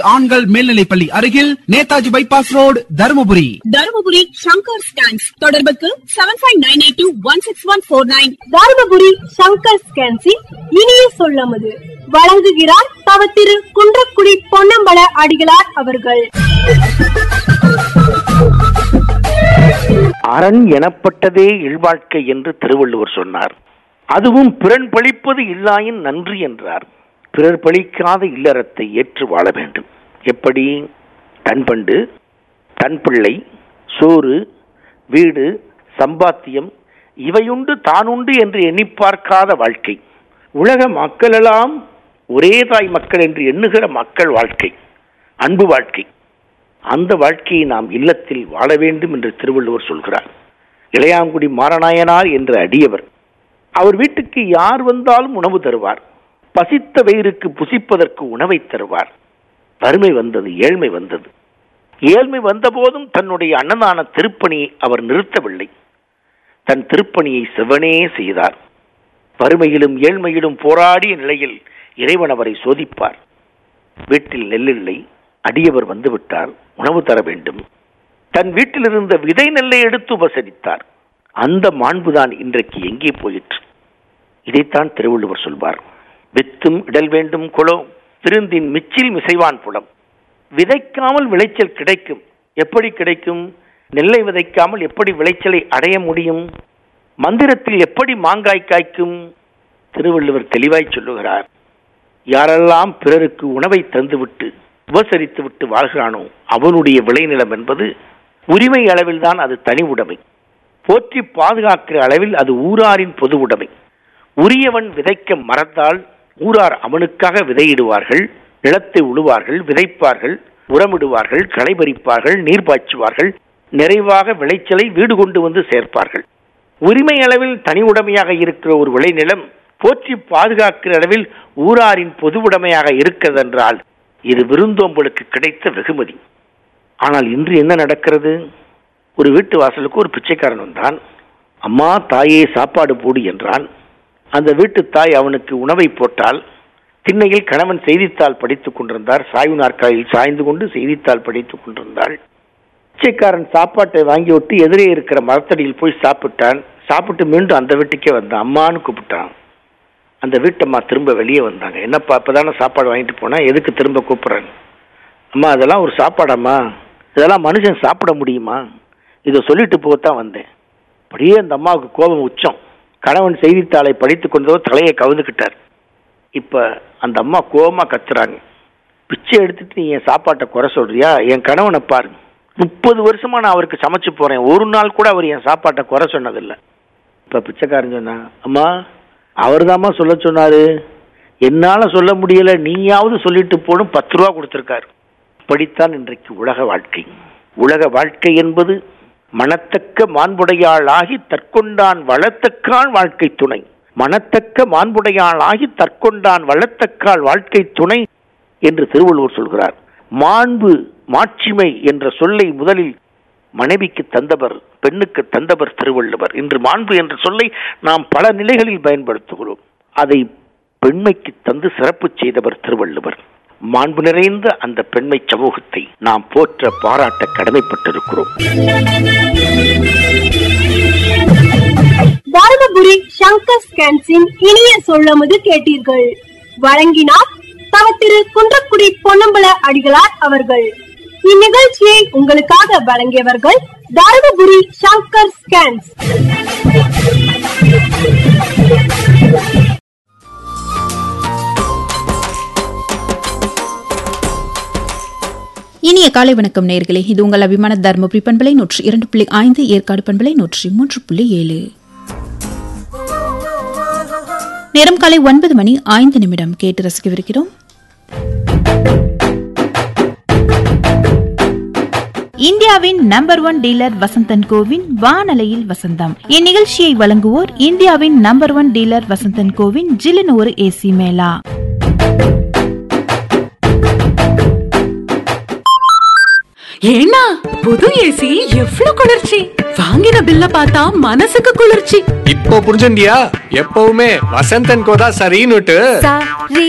ஆண்கள் மேல்நிலைப்பள்ளி அருகில் Netaji bypass road Dharmapuri Dharmapuri Shankar scans தொடர்புக்கு seven five nine eight two one six one four nine Dharmapuri Shankar ஸ்கேன்ஸின் இனிய சொல்லமுது வழங்குகிறார் தவ திரு குன்றக்குடி பொன்னம்பல அடிகளார் அவர்கள் அரண் எனப்பட்டதே இல்வாழ்க்கை என்று திருவள்ளுவர் சொன்னார் அதுவும் பிறன் பழிப்பது இல்லாயின் நன்றி என்றார் பிறர் பழிக்காத இல்லறத்தை ஏற்று வாழ வேண்டும் எப்படி தன் பண்டு தன் பிள்ளை சோறு வீடு சம்பாத்தியம் இவையுண்டு தானுண்டு என்று எண்ணி பார்க்காத வாழ்க்கை உலக மக்களெல்லாம் ஒரே தாய் மக்கள் என்று எண்ணுகிற மக்கள் வாழ்க்கை அன்பு வாழ்க்கை அந்த வாழ்க்கையை நாம் இல்லத்தில் வாழ வேண்டும் என்று திருவள்ளுவர் சொல்கிறார் இளையாங்குடி மாரநாயனார் என்ற அடியவர் அவர் வீட்டுக்கு யார் வந்தாலும் உணவு தருவார் பசித்த வயிறுக்கு புசிப்பதற்கு உணவை தருவார் வறுமை வந்தது ஏழ்மை வந்தது ஏழ்மை வந்தபோதும் தன்னுடைய அன்னதான திருப்பணியை அவர் நிறுத்தவில்லை தன் திருப்பணியை செவனே செய்தார் வறுமையிலும் ஏழ்மையிலும் போராடிய நிலையில் இறைவன் அவரை சோதிப்பார் வீட்டில் நெல்லில்லை அடியவர் வந்துவிட்டார் உணவு தர வேண்டும் தன் வீட்டில் இருந்த விதை நெல்லை எடுத்து உபசரித்தார் அந்த மாண்புதான் இன்றைக்கு எங்கே போயிற்று இதைத்தான் திருவள்ளுவர் சொல்வார் வித்தும் இடல் வேண்டும் குளோ திருந்தின் மிச்சில் மிசைவான் புலம் விதைக்காமல் விளைச்சல் கிடைக்கும் எப்படி கிடைக்கும் நெல்லை விதைக்காமல் எப்படி விளைச்சலை அடைய முடியும் மந்திரத்தில் எப்படி மாங்காய் காய்க்கும் திருவள்ளுவர் தெளிவாய் சொல்லுகிறார் யாரெல்லாம் பிறருக்கு உணவை தந்துவிட்டு உபசரித்து விட்டு வாழ்கிறானோ அவனுடைய விளைநிலம் என்பது உரிமை அளவில்தான் அது தனி உடைமை போற்றி பாதுகாக்கிற அளவில் அது ஊராரின் பொது உடைமை உரியவன் விதைக்க மறந்தால் ஊரார் அவனுக்காக விதையிடுவார்கள் நிலத்தை உழுவார்கள் விதைப்பார்கள் உரமிடுவார்கள் களை பறிப்பார்கள் நீர் பாய்ச்சுவார்கள் நிறைவாக விளைச்சலை வீடு கொண்டு வந்து சேர்ப்பார்கள் உரிமை அளவில் தனி உடைமையாக இருக்கிற ஒரு விளைநிலம் போற்றி பாதுகாக்கிற அளவில் ஊராரின் பொது உடைமையாக இருக்கிறதென்றால் இது விருந்தோம்பலுக்கு கிடைத்த வெகுமதி ஆனால் இன்று என்ன நடக்கிறது ஒரு வீட்டு வாசலுக்கு ஒரு பிச்சைக்காரன் வந்தான் அம்மா தாயே சாப்பாடு போடு என்றான் அந்த வீட்டு தாய் அவனுக்கு உணவை போட்டால் திண்ணையில் கணவன் செய்தித்தாள் படித்துக் கொண்டிருந்தார் சாய்வு நாற்காலியில் சாய்ந்து கொண்டு செய்தித்தாள் படித்துக் கொண்டிருந்தாள் பிச்சைக்காரன் சாப்பாட்டை வாங்கி விட்டு எதிரே இருக்கிற மரத்தடியில் போய் சாப்பிட்டான் சாப்பிட்டு மீண்டும் அந்த வீட்டுக்கே வந்தான் அம்மான்னு கூப்பிட்டான் அந்த வீட்டம்மா திரும்ப வெளியே வந்தாங்க என்னப்பா இப்பதானே சாப்பாடு வாங்கிட்டு போனா எதுக்கு திரும்ப கூப்பிட்றேன் அம்மா அதெல்லாம் ஒரு சாப்பாடாம்மா இதெல்லாம் மனுஷன் சாப்பிட முடியுமா இதை சொல்லிட்டு போகத்தான் வந்தேன் அப்படியே அந்த அம்மாவுக்கு கோபம் உச்சம் கணவன் செய்தித்தாளை படித்து கொண்டதோ தலையை கவுந்துக்கிட்டார் இப்ப அந்த அம்மா கோபமா கத்துறாங்க பிச்சை எடுத்துட்டு நீ என் சாப்பாட்டை குறை சொல்றியா என் கணவனை பாரு முப்பது வருஷமா நான் அவருக்கு சமைச்சு போறேன் ஒரு நாள் கூட அவர் என் சாப்பாட்டை குறை சொன்னதில்லை இப்ப பிச்சைக்காரன் சொன்னா அம்மா அவர்தாம்மா சொல்ல சொன்னாரு என்னால சொல்ல முடியல நீயாவது சொல்லிட்டு போடும் பத்து ரூபா கொடுத்திருக்காரு இப்படித்தான் இன்றைக்கு உலக வாழ்க்கை உலக வாழ்க்கை என்பது மனத்தக்க மாண்புடையாள் ஆகி தற்கொண்டான் வளத்தக்கால் வாழ்க்கை துணை மனத்தக்க மாண்புடையாள் ஆகி தற்கொண்டான் வளத்தக்கால் வாழ்க்கை துணை என்று திருவள்ளுவர் சொல்கிறார் மாண்பு மாட்சிமை என்ற சொல்லை முதலில் மனைவிக்கு தந்தவர் பெண்ணுக்கு தந்தவர் திருவள்ளுவர் இன்று மாண்பு என்ற சொல்லை நாம் பல நிலைகளில் பயன்படுத்துகிறோம் அதை பெண்மைக்கு தந்து சிறப்பு செய்தவர் திருவள்ளுவர் மாண்பு நிறைந்த அந்த பெண்மை சமூகத்தை நாம் போற்ற பாராட்ட கடமைப்பட்டிருக்கிறோம் தருமபுரி சங்கர் ஸ்கேன்ஸின் இனிய சொல்லமுது கேட்டீர்கள் வழங்கினார் தவ திரு குன்றக்குடி பொன்னம்பல அடிகளார் அவர்கள் இந்நிகழ்ச்சியை உங்களுக்காக வழங்கியவர்கள் தருமபுரி சங்கர் ஸ்கேன்ஸ் இனிய காலை வணக்கம் நேர்களே இது உங்கள் அபிமான தர்மபுரி பண்பலை நூற்றி இரண்டு புள்ளி ஐந்து ஏற்காடு பண்பலை நூற்றி மூன்று புள்ளி ஏழு நேரம் காலை ஒன்பது மணி ஐந்து நிமிடம் கேட்டு ரசிக்கவிருக்கிறோம் இந்தியாவின் நம்பர் ஒன் டீலர் வசந்தன் கோவின் வானலையில் வசந்தம் இந்நிகழ்ச்சியை வழங்குவோர் இந்தியாவின் நம்பர் ஒன் டீலர் வசந்தன் கோவின் ஜிலின் ஒரு ஏசி மேளா ஏன்னா புது ஏசி எவ்ளோ குளிர்ச்சி வாங்கின பில்ல பார்த்தா மனசுக்கு குளிர்ச்சி இப்போ புரிஞ்சுண்டியா எப்பவுமே வசந்தன் கோதா சரின்னுட்டு சரி